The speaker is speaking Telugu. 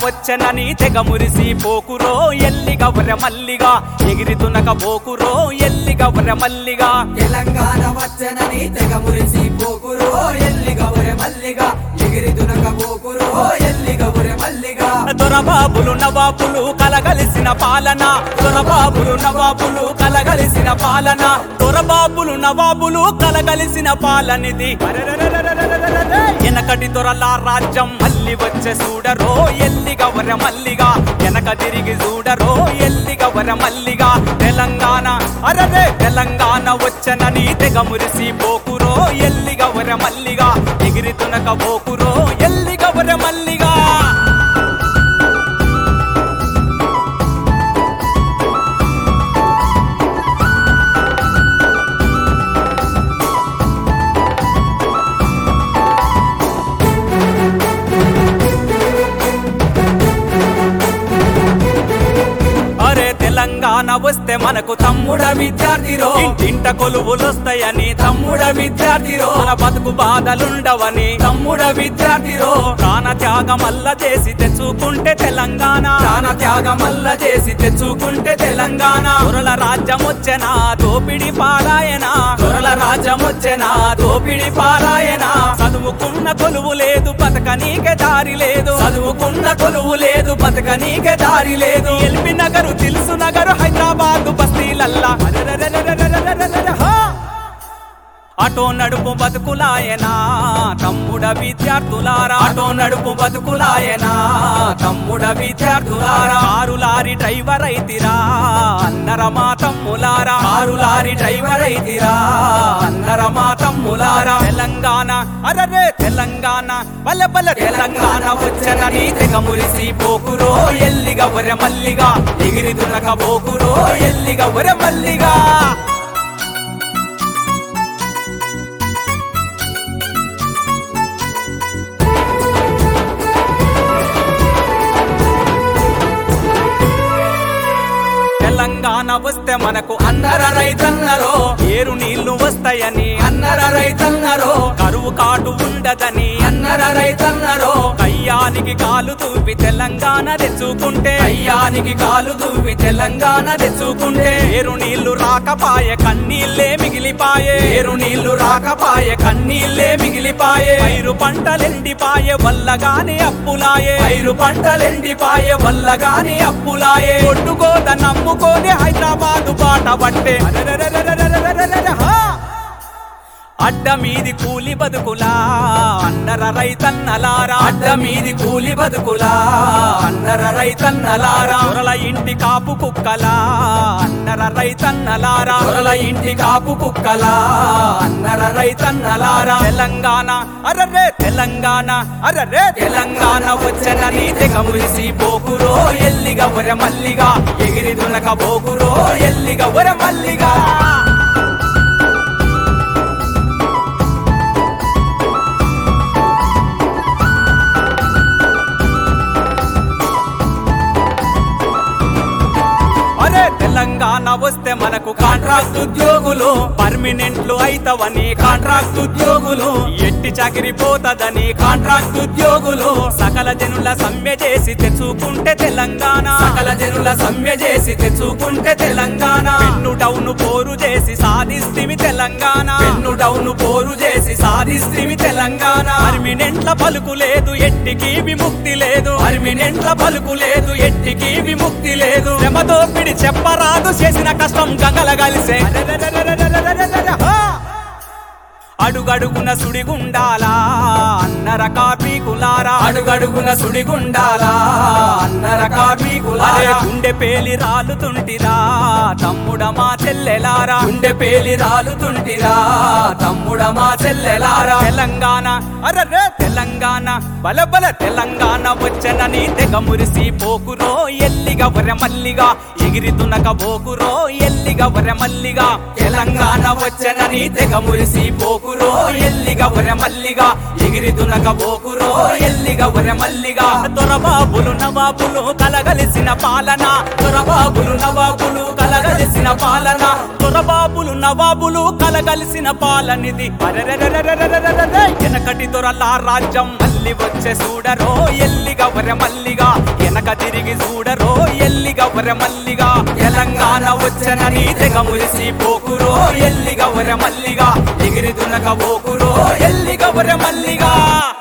వచ్చనని తెగ మురిసి పోకురో ఎల్లిగ వర మల్లిగా ఎగిరి తునక పోకురో ఎల్లిగ వర మల్లిగా తెలంగాణ వచ్చనని తెగ మురిసి పోకురో ఎల్లి గౌరె మల్లిగా ఎగిరి దునక పోకురో ఎల్లి గౌరె మల్లిగా దొరబాబులు నవాబులు కలగలిసిన పాలన దొరబాబులు నవాబులు కలగలిసిన పాలన దొరబాబులు నవాబులు కలగలిసిన పాలనిది వెనకటి దొరల రాజ్యం మళ్ళీ వచ్చే చూడరో ఎల్లిగ వర మల్లిగా వెనక తిరిగి చూడరో ఎల్లిగ వర మల్లిగా తెలంగాణ అరరే తెలంగాణ వచ్చనని తెగ మురిసి పోకురో ఎల్లిగ వర మల్లిగా ఎగిరి తునక పోకురో ఎల్లిగ వర మల్లిగా అరే తెలంగాణ వస్తే మనకు తమ్ముడ విద్యార్థిరో ఇంటింట కొలువులొస్తాయని తమ్ముడ విద్యార్థిరో మన బతుకు బాధలుండవని తమ్ముడ విద్యార్థిరో ప్రాణ త్యాగమల్ల చేసి తెచ్చుకుంటే తెలంగాణ ప్రాణ త్యాగమల్ల చేసి తెచ్చుకుంటే తెలంగాణ దొరల రాజ్యం వచ్చెనా దోపిడి పారాయణ దొరల రాజ్యం వచ్చెనా దోపిడి పారాయణ చదువుకున్న కొలువు లేదు బతకనీకే దారి లేదు చదువుకున్న కొలువు లేదు బతకనీకే దారి లేదు ఎల్బి నగరు తెలుసు నగరు హైదరాబాద్ బస్తీలల్లా అరెరెరెరెరెరెరెరెరెరె, హా! ఆటో నడుపు బతుకులాయనా తమ్ముడ విద్యార్థులారా ఆటో నడుపు బతుకులాయనా తమ్ముడ విద్యార్థులారా ఆరు లారీ డ్రైవర్ అయితిరా అన్నర మా తమ్ములారా ఆరు లారీ డ్రైవర్ అయితిరా అన్నర మా తమ్ములారా తెలంగాణ అరరే తెలంగాణ బల బల తెలంగాణ వచ్చనని తెగ మురిసి పోకురో ఎల్లిగ వర మల్లిగా ఎగిరి దునక పోకురో ఎల్లిగ వర మల్లిగా తెలంగాణ వస్తే మనకు అన్నర రైతన్నరో ఏరు నీళ్లు వస్తాయని అన్నర రైతన్నరో కరువు కాటు ఉండదని అన్నర రైతన్నరో కయ్యానికి కాలు తూపి తెలంగాణ తెచ్చుకుంటే కయ్యానికి కాలు తూపి తెలంగాణ తెచ్చుకుంటే ఏరు నీళ్లు రాకపాయే కన్నీళ్ళే మిగిలిపాయే ఏరు నీళ్లు రాకపాయే కన్నీళ్ళే మిగిలిపాయే పైరు పంటలెండిపాయే వల్లగాని అప్పులాయే పైరు పంటలెండిపాయే వల్లగాని అప్పులాయే ఒడ్డుగోద నమ్ముకోని హైదరాబాదు బాట పట్టే అరెరెరెరెరెరెరెరెరెరె, హా! అడ్డ మీది కూలి బతుకులా అన్నర రైతన్నలారా అడ్డ మీది కూలి బతుకులా అన్నర రైతన్నలారా దొరల ఇంటి కాపు కుక్కలా అన్నర రైతన్నలారా దొరల ఇంటి కాపు కుక్కలా అన్నర రైతన్నలారా తెలంగాణ అరరే తెలంగాణ అరరే తెలంగాణ వచ్చనని తెగ మురిసి పోకురో ఎల్లిగ వర మల్లిగా ఎగిరి దునక పోకురో ఎల్లిగ వర మల్లిగా అరే తెలంగాణ వస్తే మనకు కాంట్రాక్ట్ ఉద్యోగులు పర్మినెంట్లు అయితవని కాంట్రాక్ట్ ఉద్యోగులు ఎట్టి చాకిరి పోతదని కాంట్రాక్ట్ ఉద్యోగులు సకల జనుల సమ్మె చేసి తెచ్చుకుంటే తెలంగాణ సకల జనుల సమ్మె చేసి తెచ్చుకుంటే తెలంగాణ పెన్ను డౌన్ పోరు చేసి సాధిస్తిమి తెలంగాణ పెన్ను డౌన్ పోరు చేసి సాధిస్తిమి తెలంగాణ పర్మినెంట్ల పలుకు లేదు ఎట్టికి విముక్తి లేదు పర్మినెంట్ల పలుకు లేదు ఎట్టికి విముక్తి లేదు శ్రమతో పిడి చెప్పరాదు చేసిన కష్టం గంగల కలిసే హా! అడుగడుగున సుడిగుండాలా అన్నర కార్మికులారా అడుగడుగున సుడిగుండాలా అన్నర కార్మికులారా గుండె పేలి రాలుతుంటిరా తమ్ముడ మా చెల్లెలారా గుండె పేలి రాలుతుంటిరా తమ్ముడ మా చెల్లెలారా తెలంగాణ అరరే తెలంగాణ బల బల తెలంగాణ వచ్చనని తెగ మురిసి పోకురో ఎల్లిగ వర మల్లిగా ఎగిరి తునక పోకురో ఎల్లిగ వర మల్లిగా తెలంగాణ వచ్చనని తెగ మురిసి పోకురో ఎల్లిగ వర మల్లిగా ఎగిరి తునక పోకురో ఎల్లిగ వర మల్లిగా దొరబాబులు నవాబులు కలగలిసిన పాలన దొరబాబులు నవాబులు కలగలిసిన పాలన దొరబాబులు నవాబులు కలగలిసిన పాలనిది అరెరెరెరెరెరెరెరెరె. వెనకటి దొరల రాజ్యం మళ్ళీ మళ్ళీ వచ్చే చూడరో ఎల్లిగా వరె మల్లిగా వెనక తిరిగి చూడరో ఎల్లిగా వరె మల్లిగా తెలంగాణ వచ్చనని తెగ మురిసి పోకురో ఎల్లిగా వరె మల్లిగా ఎగిరి దునక పోకురో ఎల్లిగా వరె మల్లిగా